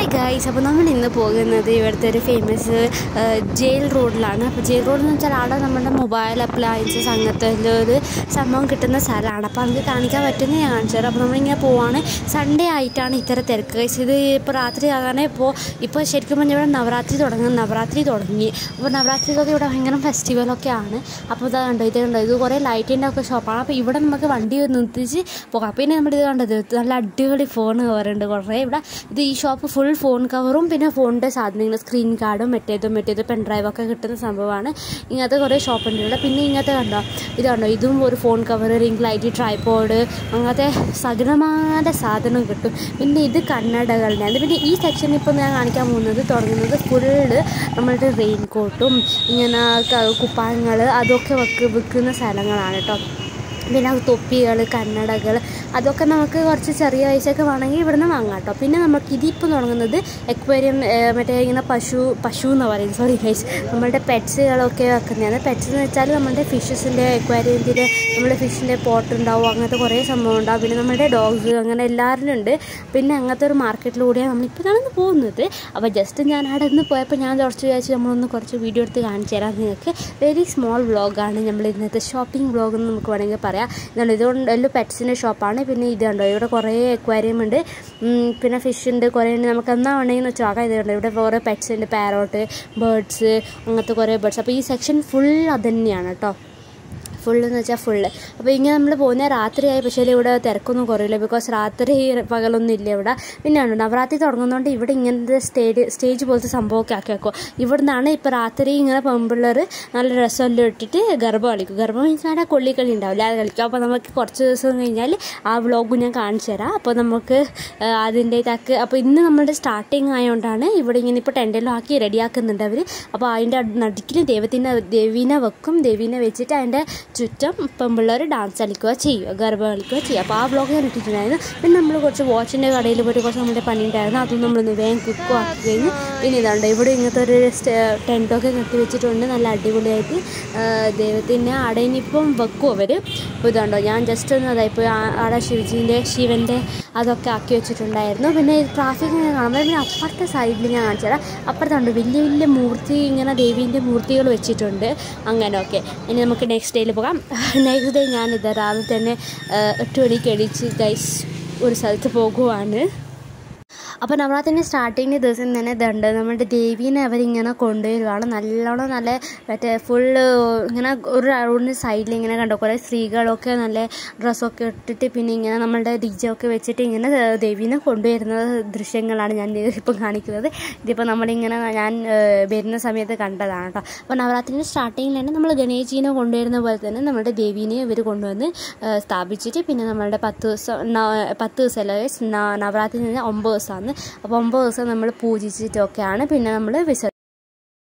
guys അപ്പോൾ നമ്മൾ ഇന്ന് പോകുന്നത് ഇവിടുത്തെ ഒരു ഫേമസ് ജയിൽ റോഡിലാണ് അപ്പോൾ ജയിൽ റോഡ് എന്ന് വെച്ചാൽ അവിടെ നമ്മുടെ മൊബൈൽ അപ്ലയൻസസ് അങ്ങനത്തെ ഒരു സംഭവം കിട്ടുന്ന സ്ഥലമാണ് അപ്പോൾ നമുക്ക് കാണിക്കാൻ പറ്റുന്ന ഞാൻ കാണിച്ചു തരാം അപ്പോൾ നമ്മളിങ്ങനെ പോവാണ് സൺഡേ ആയിട്ടാണ് ഇത്ര തിരക്ക് ഗൈസ് ഇത് ഇപ്പോൾ രാത്രി ആകാനേ ഇപ്പോൾ ഇപ്പോൾ ശരിക്കും പറഞ്ഞാൽ ഇവിടെ നവരാത്രി തുടങ്ങും നവരാത്രി തുടങ്ങി അപ്പോൾ നവരാത്രിക്കൊക്കെ ഇവിടെ ഭയങ്കര ഫെസ്റ്റിവലൊക്കെ ആണ് അപ്പോൾ ഇതാ കണ്ടോ ഇത് കണ്ടോ ഇത് കുറേ ലൈറ്റിൻ്റെ ഒക്കെ ഷോപ്പാണ് അപ്പോൾ ഇവിടെ നമുക്ക് വണ്ടി നിർത്തിച്ച് പോകാം പിന്നെ നമ്മുടെ ഇത് കണ്ടത് നല്ല അടിപൊളി ഫോൺ കവറുണ്ട് കുറേ ഇവിടെ ഇത് ഈ ഷോപ്പ് ഫുൾ ഫോൺ കവറും പിന്നെ ഫോണിൻ്റെ സാധനങ്ങൾ സ്ക്രീൻ കാർഡും മറ്റേതും മറ്റേതും പെൻ ഡ്രൈവൊക്കെ കിട്ടുന്ന സംഭവമാണ് ഇങ്ങനത്തെ കുറേ ഷോപ്പുണ്ട് ഇവിടെ പിന്നെ ഇങ്ങനത്തെ കണ്ടോ ഇത് കണ്ടോ ഇതും ഒരു phone cover ring light tripod അങ്ങനത്തെ സകലമായ സാധനം കിട്ടും പിന്നെ ഇത് കണ്ണടകളുടെ പിന്നെ ഈ സെക്ഷൻ ഇപ്പോൾ ഞാൻ കാണിക്കാൻ പോകുന്നത് തുടങ്ങുന്നത് ഫുള്ള് നമ്മളുടെ റെയിൻ കോട്ടും ഇങ്ങനെ ക- കുപ്പായങ്ങൾ അതൊക്കെ വെക്ക് വിൽക്കുന്ന സ്ഥലങ്ങളാണ് കേട്ടോ പിന്നെ തൊപ്പികൾ കണ്ണടകൾ അതൊക്കെ നമുക്ക് കുറച്ച് ചെറിയ പൈസയൊക്കെ വേണമെങ്കിൽ ഇവിടുന്ന് വാങ്ങാം കേട്ടോ പിന്നെ നമുക്ക് ഇതിപ്പോൾ തുടങ്ങുന്നത് എക്വേറിയം മറ്റേ ഇങ്ങനെ പശു പശു എന്ന് പറയും സോറി ഗൈസ് നമ്മളുടെ പെറ്റ്സുകളൊക്കെ വെക്കുന്നതാണ് പെറ്റ്സ് എന്ന് വെച്ചാൽ നമ്മുടെ ഫിഷസിൻ്റെ എക്വേറിയത്തിൻ്റെ നമ്മുടെ ഫിഷിൻ്റെ പോട്ട് ഉണ്ടാവും അങ്ങനത്തെ കുറേ സംഭവം ഉണ്ടാവും പിന്നെ നമ്മുടെ ഡോഗ്സ് അങ്ങനെ എല്ലാവരും ഉണ്ട് പിന്നെ അങ്ങനത്തെ ഒരു മാർക്കറ്റിലൂടെയാണ് നമ്മളിപ്പോൾ നടന്ന് പോകുന്നത് അപ്പോൾ ജസ്റ്റ് ഞാൻ അവിടെ നിന്ന് പോയപ്പോൾ ഞാൻ കുറച്ച് വിചാരിച്ച് നമ്മളൊന്ന് കുറച്ച് വീഡിയോ എടുത്ത് കാണിച്ചു തരാം നിങ്ങൾക്ക് വെരി സ്മോൾ വ്ളോഗാണ് നമ്മൾ ഇന്നത്തെ ഷോപ്പിംഗ് വ്ളോഗ് എന്ന് നമുക്ക് വേണമെങ്കിൽ പറയാം ഇതുകൊണ്ട് ഇതുകൊണ്ട് എല്ലാം പെറ്റ്സിൻ്റെ ഷോപ്പാണ് പിന്നെ ഇത് കണ്ടോ ഇവിടെ കുറേ എക്വാരിയം ഉണ്ട് ഉം, പിന്നെ ഫിഷ് ഉണ്ട് കുറേ ഉണ്ട് നമുക്ക് എന്നാ വേണമെങ്കിൽ വെച്ചാൽ ആകാം ഇതുണ്ട് ഇവിടെ കുറേ പെറ്റ്സ് ഉണ്ട് പാരോട്ട് ബേർഡ്സ് അങ്ങനത്തെ കുറേ ബേർഡ്സ് അപ്പോൾ ഈ സെക്ഷൻ ഫുൾ അത് തന്നെയാണ് കേട്ടോ ഫുള്ള് എന്ന് വെച്ചാൽ ഫുള്ള് അപ്പോൾ ഇങ്ങനെ നമ്മൾ പോകുന്ന രാത്രിയായി പക്ഷേ ഇവിടെ തിരക്കൊന്നും കുറയില്ല ബിക്കോസ് രാത്രി പകലൊന്നും ഇല്ല ഇവിടെ പിന്നെയാണ് നവരാത്രി തുടങ്ങുന്നതുകൊണ്ട് ഇവിടെ ഇങ്ങനത്തെ സ്റ്റേജ് സ്റ്റേജ് പോലത്തെ സംഭവമൊക്കെ ആക്കി വെക്കും ഇവിടെ നിന്നാണ് ഇപ്പോൾ രാത്രി ഇങ്ങനെ പെമ്പിള്ളേർ നല്ല രസമെല്ലാം ഇട്ടിട്ട് ഗർഭം കളിക്കും ഗർഭം മീൻസ് അവിടെ കൊള്ളിക്കളി ഉണ്ടാവില്ല അത് കളിക്കും അപ്പോൾ നമുക്ക് കുറച്ച് ദിവസം കഴിഞ്ഞാൽ ആ വ്ളോഗ് ഞാൻ കാണിച്ചു തരാം അപ്പോൾ നമുക്ക് ആ, അതിൻ്റെ തക്ക് അപ്പോൾ ഇന്ന് നമ്മുടെ സ്റ്റാർട്ടിങ് ആയതുകൊണ്ടാണ് ഇവിടെ ഇങ്ങനെ ഇപ്പോൾ ടെൻറ്റെല്ലാം ആക്കി റെഡിയാക്കുന്നുണ്ട് അവർ അപ്പോൾ അതിൻ്റെ നടുക്കിൽ ദൈവത്തിൻ്റെ ദേവീനെ വെക്കും ദേവീനെ വെച്ചിട്ട് അതിൻ്റെ ചുറ്റും പെമ്പിള്ളേർ ഡാൻസ് കളിക്കുക ചെയ്യുക ഗർഭ കളിക്കുക ചെയ്യുക അപ്പോൾ ആ വ്ളോഗ് ഞാൻ ഇട്ടിട്ടുണ്ടായിരുന്നു പിന്നെ നമ്മൾ കുറച്ച് വാച്ചിൻ്റെ കടയിൽ പോയിട്ട് കുറച്ച് നമ്മുടെ പണി ഉണ്ടായിരുന്നു അതും നമ്മളൊന്ന് വേഗം കുക്കും ആക്കി കഴിഞ്ഞ് പിന്നെ ഇതാണ്ട് ഇവിടെ ഇങ്ങനത്തെ ഒരു ടെൻറ്റൊക്കെ കെട്ടി വെച്ചിട്ടുണ്ട് നല്ല അടിപൊളിയായിട്ട് ആ, ദൈവത്തിൻ്റെ അവിടെ ഇനിയിപ്പം വെക്കും അവർ അപ്പോൾ ഇതുണ്ടോ ഞാൻ ജസ്റ്റ് ഒന്ന് അതായിപ്പോൾ അവിടെ ശിവജീൻ്റെ ശിവൻ്റെ അതൊക്കെ ആക്കി വെച്ചിട്ടുണ്ടായിരുന്നു പിന്നെ ട്രാഫിക് ഇങ്ങനെ കാണുമ്പോൾ പിന്നെ അപ്പുറത്തെ സൈഡിൽ ഞാൻ കാണിച്ചു തരാം അപ്പുറത്തുണ്ട് വലിയ വലിയ മൂർത്തി ഇങ്ങനെ ദേവീൻ്റെ മൂർത്തികൾ വെച്ചിട്ടുണ്ട് അങ്ങനെയൊക്കെ ഇനി നമുക്ക് നെക്സ്റ്റ് ഡേയിൽ പോകാം നെക്സ്റ്റ് ഡേ ഞാനിത് രാവിലെ തന്നെ ആ, എട്ട് മണിക്ക് എണീച്ച് ഗൈസ് ഒരു സ്ഥലത്ത് പോകുവാണ് അപ്പോൾ നവരാത്രിൻ്റെ സ്റ്റാർട്ടിങ് ദിവസം തന്നെ ഇതുണ്ട് നമ്മുടെ ദേവീനെ അവരിങ്ങനെ കൊണ്ടുവരുവാണ് നല്ലോണം നല്ല മറ്റേ ഫുള്ള് ഇങ്ങനെ ഒരു റൗണ്ടിന് സൈഡിൽ ഇങ്ങനെ കണ്ടോ കുറേ സ്ത്രീകളൊക്കെ നല്ല ഡ്രസ്സൊക്കെ ഇട്ടിട്ട് പിന്നെ ഇങ്ങനെ നമ്മളുടെ ഡിജൊക്കെ വെച്ചിട്ട് ഇങ്ങനെ ദേവീനെ കൊണ്ടുവരുന്ന ദൃശ്യങ്ങളാണ് ഞാൻ ഇപ്പം കാണിക്കുന്നത് ഇതിപ്പോൾ നമ്മളിങ്ങനെ ഞാൻ ഏഹ്, വരുന്ന സമയത്ത് കണ്ടതാണ് കേട്ടോ അപ്പോൾ നവരാത്രിൻ്റെ സ്റ്റാർട്ടിങ്ങിൽ തന്നെ നമ്മൾ ഗണേശീനെ കൊണ്ടുവരുന്ന പോലെ തന്നെ നമ്മുടെ ദേവീനെ ഇവർ കൊണ്ടുവന്ന് ഏഹ്, സ്ഥാപിച്ചിട്ട് പിന്നെ നമ്മളുടെ പത്ത് ദിവസം ന- പത്ത് ദിവസമല്ല നവരാത്രി നിന്ന് ഒമ്പത് ദിവസമാണ് അപ്പോൾ ഒമ്പത് ദിവസം നമ്മൾ പൂജിച്ചിട്ടൊക്കെയാണ് പിന്നെ നമ്മൾ വിസർജനം